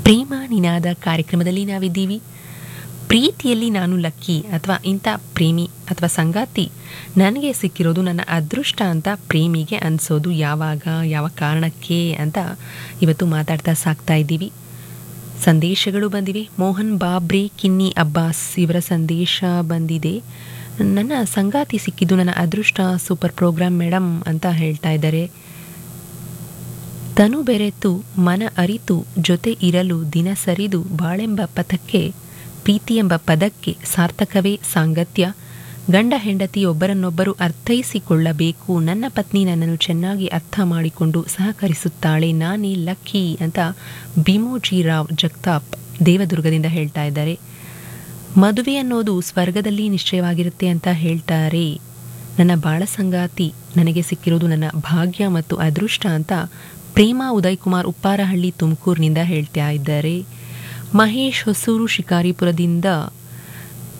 ಪ್ರೇಮ ನಿನಾದ ಕಾರ್ಯಕ್ರಮದಲ್ಲಿ ನಾವಿದ್ದೀವಿ ಪ್ರೀತಿಯಲ್ಲಿ ನಾನು ಲಕ್ಕಿ ಅಥವಾ ಇಂಥ ಪ್ರೇಮಿ ಅಥವಾ ಸಂಗಾತಿ ನನಗೆ ಸಿಕ್ಕಿರೋದು ನನ್ನ ಅದೃಷ್ಟ ಅಂತ ಪ್ರೇಮಿಗೆ ಅನಿಸೋದು ಯಾವಾಗ ಯಾವ ಕಾರಣಕ್ಕೆ ಅಂತ ಇವತ್ತು ಮಾತಾಡ್ತಾ ಸಾಕ್ತಾ ಇದ್ದೀವಿ ಸಂದೇಶಗಳು ಬಂದಿವೆ ಮೋಹನ್ ಬಾಬ್ರೆ ಕಿನ್ನಿ ಅಬ್ಬಾಸ್ ಇವರ ಸಂದೇಶ ಬಂದಿದೆ ನನ್ನ ಸಂಗಾತಿ ಸಿಕ್ಕಿದ್ದು ನನ್ನ ಅದೃಷ್ಟ ಸೂಪರ್ ಪ್ರೋಗ್ರಾಮ್ ಮೇಡಮ್ ಅಂತ ಹೇಳ್ತಾ ಇದ್ದಾರೆ ತನು ಬೆರೆತು ಮನ ಅರಿತು ಜೊತೆ ಇರಲು ದಿನ ಸರಿದು ಬಾಳೆಂಬ ಪಥಕ್ಕೆ ಪ್ರೀತಿ ಎಂಬ ಪದಕ್ಕೆ ಸಾರ್ಥಕವೇ ಸಾಂಗತ್ಯ ಗಂಡ ಹೆಂಡತಿ ಒಬ್ಬರನ್ನೊಬ್ಬರು ಅರ್ಥೈಸಿಕೊಳ್ಳಬೇಕು ನನ್ನ ಪತ್ನಿ ನನ್ನನ್ನು ಚೆನ್ನಾಗಿ ಅರ್ಥ ಮಾಡಿಕೊಂಡು ಸಹಕರಿಸುತ್ತಾಳೆ ನಾನೇ ಲಕ್ಕಿ ಅಂತ ಬಿಮೋಜಿ ರಾವ್ ಜಗತಾಪ್ ದೇವದುರ್ಗದಿಂದ ಹೇಳ್ತಾ ಇದ್ದಾರೆ ಮದುವೆ ಅನ್ನೋದು ಸ್ವರ್ಗದಲ್ಲಿ ನಿಶ್ಚಯವಾಗಿರುತ್ತೆ ಅಂತ ಹೇಳ್ತಾರೆ ನನ್ನ ಬಾಳ ಸಂಗಾತಿ ನನಗೆ ಸಿಕ್ಕಿರೋದು ನನ್ನ ಭಾಗ್ಯ ಮತ್ತು ಅದೃಷ್ಟ ಅಂತ ಪ್ರೇಮ ಉದಯ್ ಕುಮಾರ್ ಉಪ್ಪಾರಹಳ್ಳಿ ತುಮಕೂರಿನಿಂದ ಹೇಳ್ತಾ ಇದ್ದಾರೆ ಮಹೇಶ್ ಹೊಸೂರು ಶಿಕಾರಿಪುರದಿಂದ